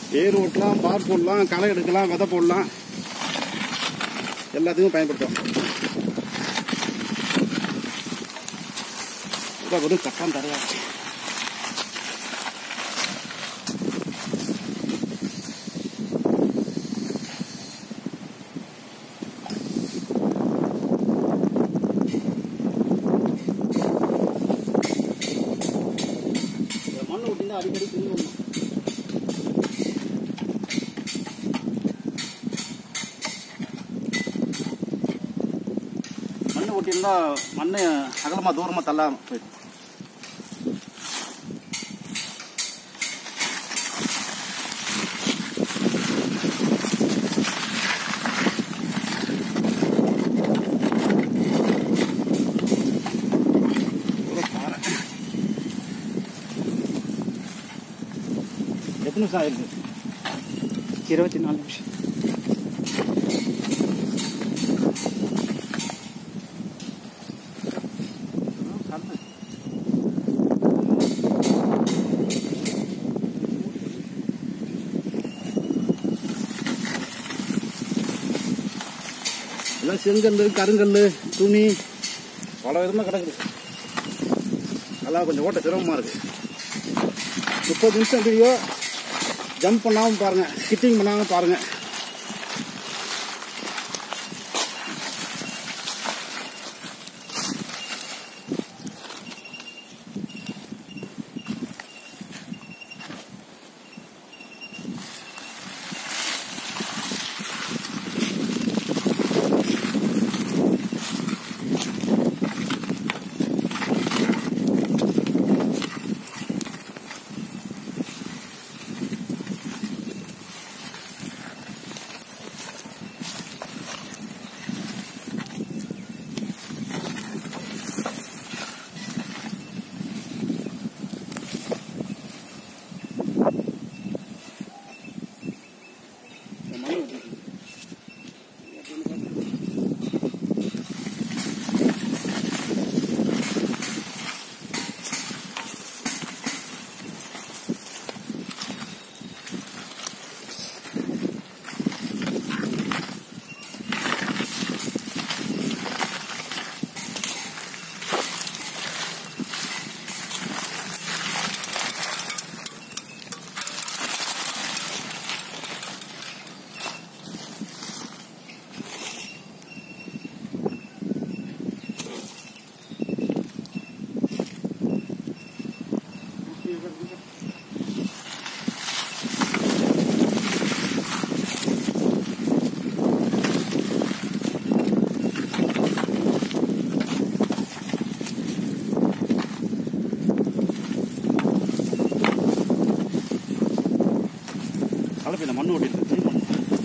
ஏர் ஓட்டலாம் பார் போடலாம் களை எடுக்கலாம் விதை போடலாம் எல்லாத்துக்கும் பயன்படுத்தும் இதான் வெறும் கட்டான் தரையா இருக்கு. இந்த மண்ணை விட்டு அடிக்கடி கிளீன் பண்ணணும் மண்ணை ஒட்டியிருந்தா மண்ணை அகலமாக தூரமாக தள்ளாம போயிடும் ஒரு பாறை. எத்தனை நிமிஷம் ஆயிருக்கு இருபத்தி நாலு நிமிஷம் எல்லாம் செங்கல் கருங்கல் துணி பல விதமாக கிடக்குது அதெல்லாம் கொஞ்சம் ஓட்ட சிரமமாக இருக்கு முப்பது நிமிஷம் வீடியோ ஜம்ப் பண்ணாமல் பாருங்க ஸ்கிட்டிங் பண்ணாமல் பாருங்க இந்த மண்ணை விட்டுருக்கு. கலப்பையில் மண் ஓட்டிட்டு clean பண்ணணும்.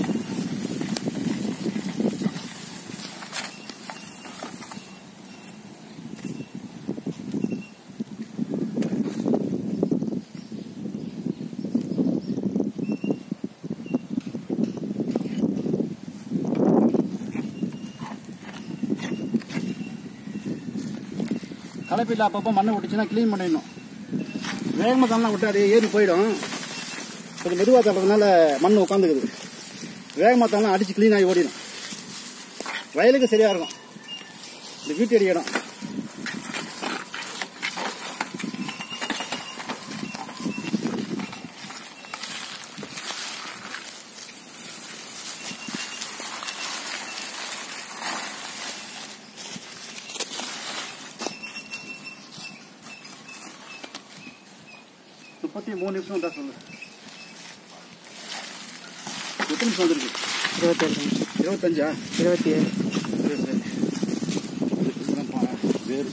கலப்பையில் அப்பப்போ மண்ணை விட்டுச்சுன்னா க்ளீன் பண்ணிடணும் வேகமாக தள்ளலாம் விட்டு அப்படியே ஏறி போயிடும் கொஞ்சம் மெதுவாக தள்ளுறதுனால மண் உட்காந்துக்குது வேகமாக தள்ளலாம் அடித்து க்ளீன் ஆகி ஓடிடும் வயலுக்கு சரியாக இருக்கும் இந்த வீட்டு அடி இடம் முப்பத்தி மூணு நிமிஷம் தான் சொல்லு எத்தனை நிமிஷம் வந்திருக்கு இருபத்தேழு நிமிஷம் இருபத்தஞ்சா இருபத்தி ஏழு சரி சரி இதுதான் பா- வேறு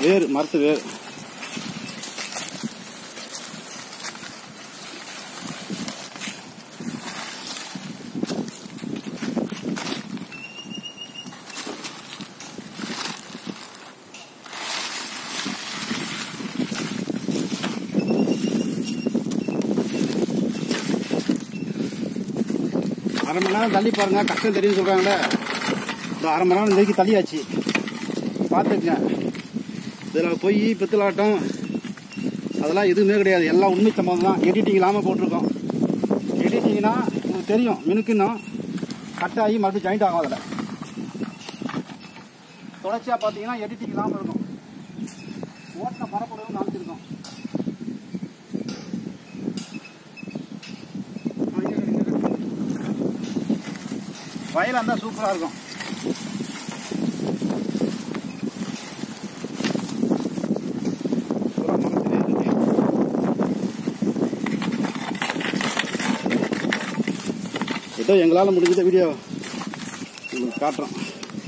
வேர் மரத்து வேர் அரை மணி நேரம் தள்ளி பாருங்க கஷ்டம் தெரியும் சொல்றாங்களே இந்த அரை மணி நேரம் நெருக்கி தள்ளியாச்சு பார்த்துக்குங்க இதில் பொய் பித்தலாட்டம் அதெல்லாம் எதுவுமே கிடையாது எல்லாம் உண்மை சம்பவம் தான் எடிட்டிங் இல்லாமல் போட்டிருக்கோம் எடிட்டிங்னா உங்களுக்கு தெரியும் மினுக்குன்னா கட் ஆகி மறுபடியும் ஜாயிண்ட் ஆகும் அதில் தொடர்ச்சியாக பார்த்தீங்கன்னா எடிட்டிங் இல்லாமல் இருக்கும் ஓட்ட பரப்பளவு காமிச்சிருக்கோம் ஆ, இங்க இருக்கு, இங்க இருக்கு. வயலாக இருந்தால் சூப்பராக இருக்கும் பூரா மரத்திலே இருக்கு. ஏதோ எங்களால் முடிஞ்ச வீடியோ உங்களுக்கு காட்டுறோம்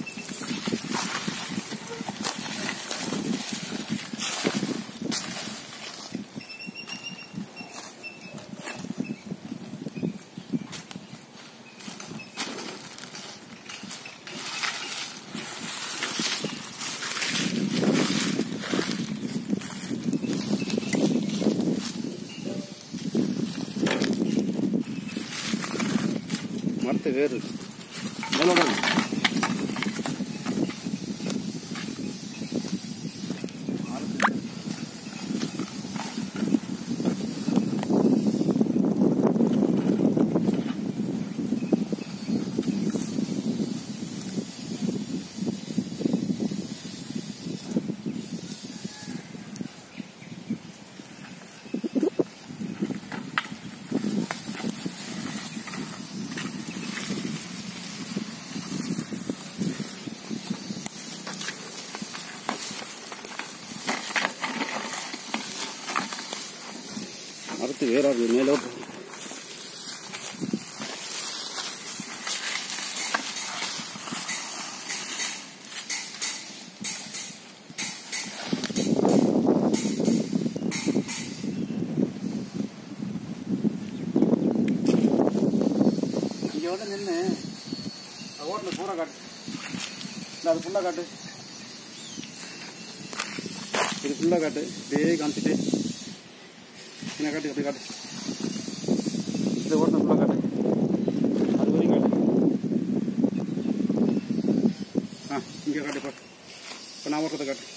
மரத்து வேறு மேலோட இருக்கு. மரத்து வேறா இருக்கு மேலோட்டு இங்க வந்து நின்று ஓட்டில் பூரா காட்டு இல்லை அது ஃபுல்லாக காட்டு இது ஃபுல்லாக காட்டு இப்படியே காமிச்சிட்டு என்ன காட்டு அப்படி காட்டு இந்த ஓட்டை ஃபுல்லாக காட்டு அது வரையும் காட்டு ஆ இங்கே காட்டு இப்போ இப்போ நான் ஓட்டத்தை காட்டு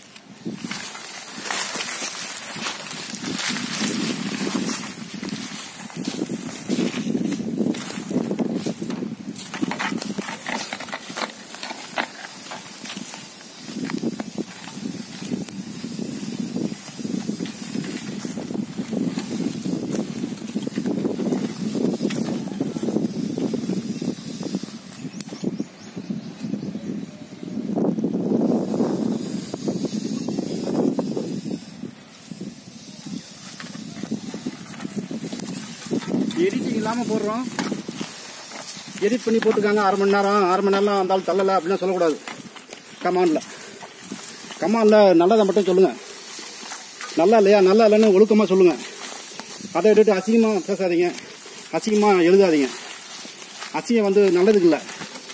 எடிட்டிங் இல்லாமல் போடுறோம் எடிட் பண்ணி போட்டுருக்காங்க அரை மணி நேரம் அரை மணி நேரம் அந்த ஆள் தள்ளலை அப்படின்னு சொல்லக்கூடாது கமாண்டில் கமாண்டில் நல்லதை மட்டும் சொல்லுங்கள் நல்லா இல்லையா நல்லா இல்லைன்னு ஒழுக்கமாக சொல்லுங்கள் அதை விட்டுட்டு அசிங்கமாக பேசாதீங்க அசிங்கமாக எழுதாதீங்க அசிங்கம் வந்து நல்லதுக்கு இல்லை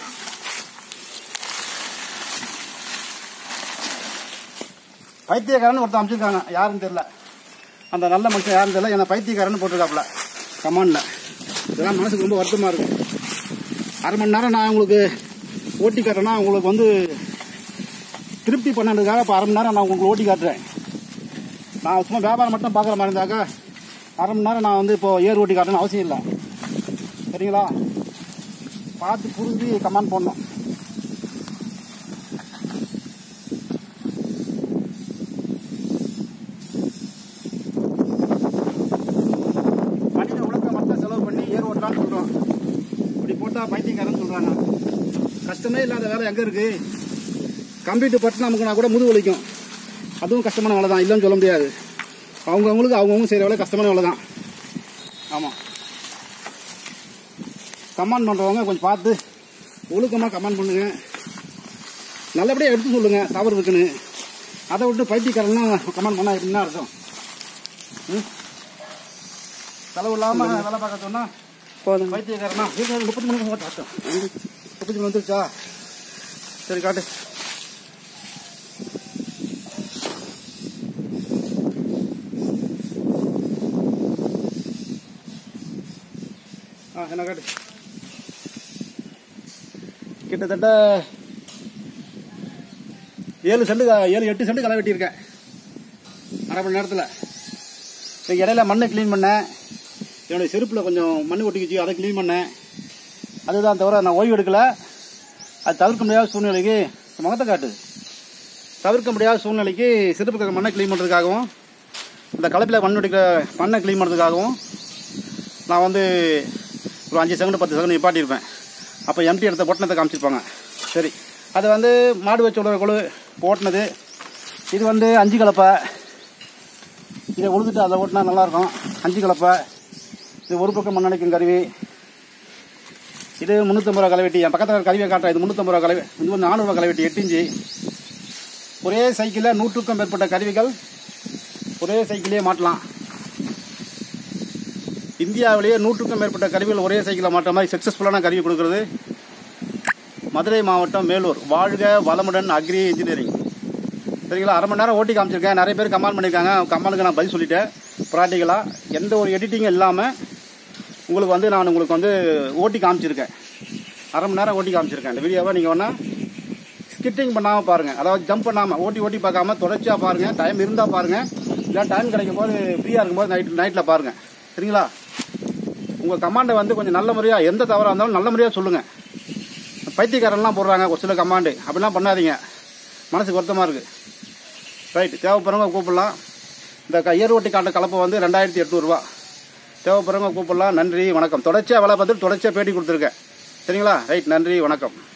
பைத்தியக்காரன் ஒருத்தன் அமைச்சிருக்காங்க யாருன்னு தெரியல அந்த நல்ல மனுஷன் யாருன்னு தெரியல என்ன பைத்தியக்காரன் போட்டிருக்காப்புல கமாண்டில் இதெல்லாம் மனசுக்கு ரொம்ப வருத்தமாக இருக்கும் அரை மணி நேரம் நான் உங்களுக்கு ஓட்டி காட்டுறேன்னா உங்களுக்கு வந்து திருப்தி பண்ணதுக்காக இப்போ அரை மணி நேரம் நான் உங்களுக்கு ஓட்டி காட்டுறேன் நான் சும்மா வியாபாரம் மட்டும் பார்க்குற மாதிரி இருந்தாக்கா அரை மணி நேரம் நான் வந்து இப்போ ஏர் ஓட்டி காட்டணும்னு அவசியம் இல்லை சரிங்களா பார்த்து புரிஞ்சு கமெண்ட் பண்ணணும் மனித உலகத்தை மட்டும் செலவு பண்ணி ஏர் ஓட்டலாம்னு சொல்கிறோம் இப்படி போட்டால் பைத்தியக்காரன்னு சொல்கிறாங்க கஷ்டமே இல்லாத வேலை எங்கே இருக்கு கம்ப்யூட்டர் பட்டு நமக்குனா கூட முதுகு வலிக்கும் அதுவும் கஷ்டமான வேலை தான் இல்லைன்னு சொல்ல முடியாது அவங்கவுங்களுக்கு அவங்கவுங்க செய்கிற வேலை கஷ்டமான வேலை தான் ஆமாம் கமெண்ட் பண்ணுறவங்க கொஞ்சம் பார்த்து ஒழுக்கமாக கமெண்ட் பண்ணுங்க நல்லபடியாக எடுத்து சொல்லுங்கள் தவறு இருக்குன்னு அதை விட்டு பைத்தியக்காரன்லாம் கமெண்ட் பண்ணா எப்படின்னா அர்த்தம் ம்? செலவு இல்லாம வேலை பார்க்க சொன்னா போதும் பைத்தியக்காரனா இது முப்பத்தி மூணு போட்டு அர்த்தம் முப்பத்தி மூணு வந்துருச்சா சரி காட்டு ஆ என்ன காட்டு கிட்டத்தட்ட ஏழு செண்டு ஏழு எட்டு செண்டு களை வெட்டியிருக்கேன் அரை மணி நேரத்தில் இப்போ இடையில மண்ணை க்ளீன் பண்ணேன் என்னுடைய செருப்பில் கொஞ்சம் மண் ஒட்டிக்கிச்சு அதை க்ளீன் பண்ணேன் அதுதான் தவிர நான் ஓய்வு எடுக்கல அது தவிர்க்க முடியாத சூழ்நிலைக்கு முகத்தை காட்டுது தவிர்க்க முடியாத சூழ்நிலைக்கு செருப்பு இருக்கிற மண்ணை க்ளீன் பண்ணுறதுக்காகவும் இந்த கலப்பில் மண் ஒட்டிக்கிற மண்ணை க்ளீன் பண்ணுறதுக்காகவும் நான் வந்து ஒரு அஞ்சு செகண்ட் பத்து செகண்ட் நிப்பாட்டியிருப்பேன் அப்போ எம்டி எடுத்த பொட்டினத்தை காமிச்சிருப்பாங்க சரி அது வந்து மாடு வச்சு விடுற குழு ஓட்டினது இது வந்து அஞ்சு கலப்பை இதை உழுதுட்டு அதை ஓட்டினா நல்லாயிருக்கும் அஞ்சு கலப்பை இது ஒரு பக்கம் மண்ணடிக்கும் கருவி இது முந்நூற்றம்பது ரூபா களைவெட்டி என் பக்கத்தில் இருக்கிற கருவியை காட்டுறேன் இது முந்நூற்றம்பது ரூபா கலை இது வந்து நானூறுரூவா களைவெட்டி எட்டு இன்ச்சு ஒரே சைக்கிளில் நூற்றுக்கும் மேற்பட்ட கருவிகள் ஒரே சைக்கிளே மாட்டலாம் இந்தியாவிலேயே நூற்றுக்கும் மேற்பட்ட கருவிகள் ஒரே சைக்கிளில் மாட்டுற மாதிரி சக்ஸஸ்ஃபுல்லான கருவி கொடுக்குறது மதுரை மாவட்டம் மேலூர் வாழ்க வளமுடன் அக்ரி இன்ஜினியரிங் சரிங்களா அரை மணி நேரம் ஓட்டி காமிச்சிருக்கேன் நிறைய பேர் கமெண்ட் பண்ணியிருக்காங்க கமெண்ட்டுக்கு நான் பதில் சொல்லிட்டேன் ப்ராக்டிக்கலாக எந்த ஒரு எடிட்டிங்கும் இல்லாமல் உங்களுக்கு வந்து நான் உங்களுக்கு வந்து ஓட்டி காமிச்சிருக்கேன் அரை மணி நேரம் ஓட்டி காமிச்சிருக்கேன் இந்த வீடியோவை நீங்கள் வேணால் ஸ்கிட்டிங் பண்ணாமல் பாருங்கள் அதாவது ஜம்ப் பண்ணாமல் ஓட்டி ஓட்டி பார்க்காம தொடர்ச்சியாக பாருங்கள் டைம் இருந்தால் பாருங்கள் இல்லை டைம் கிடைக்கும் போது ஃப்ரீயாக இருக்கும்போது நைட் நைட்டில் பாருங்கள் சரிங்களா உங்கள் கமாண்டை வந்து கொஞ்சம் நல்ல முறையாக எந்த தவறாக இருந்தாலும் நல்ல முறையாக சொல்லுங்கள் பைத்தியக்காரன்லாம் போடுறாங்க ஒரு சில கமாண்டு அப்படிலாம் பண்ணாதீங்க மனசுக்கு வருத்தமாக இருக்குது ரைட் தேவைப்படுறவங்க கூப்பிடலாம் இந்த க- ஏர் ஓட்டி காட்ட கலப்பை வந்து ரெண்டாயிரத்தி எட்நூறுபா தேவைப்படுறவங்க கூப்பிடலாம் நன்றி வணக்கம் தொடர்ச்சியாக வேலை பார்த்துட்டு தொடர்ச்சியாக பேட்டி கொடுத்துருக்கேன் சரிங்களா ரைட் நன்றி வணக்கம்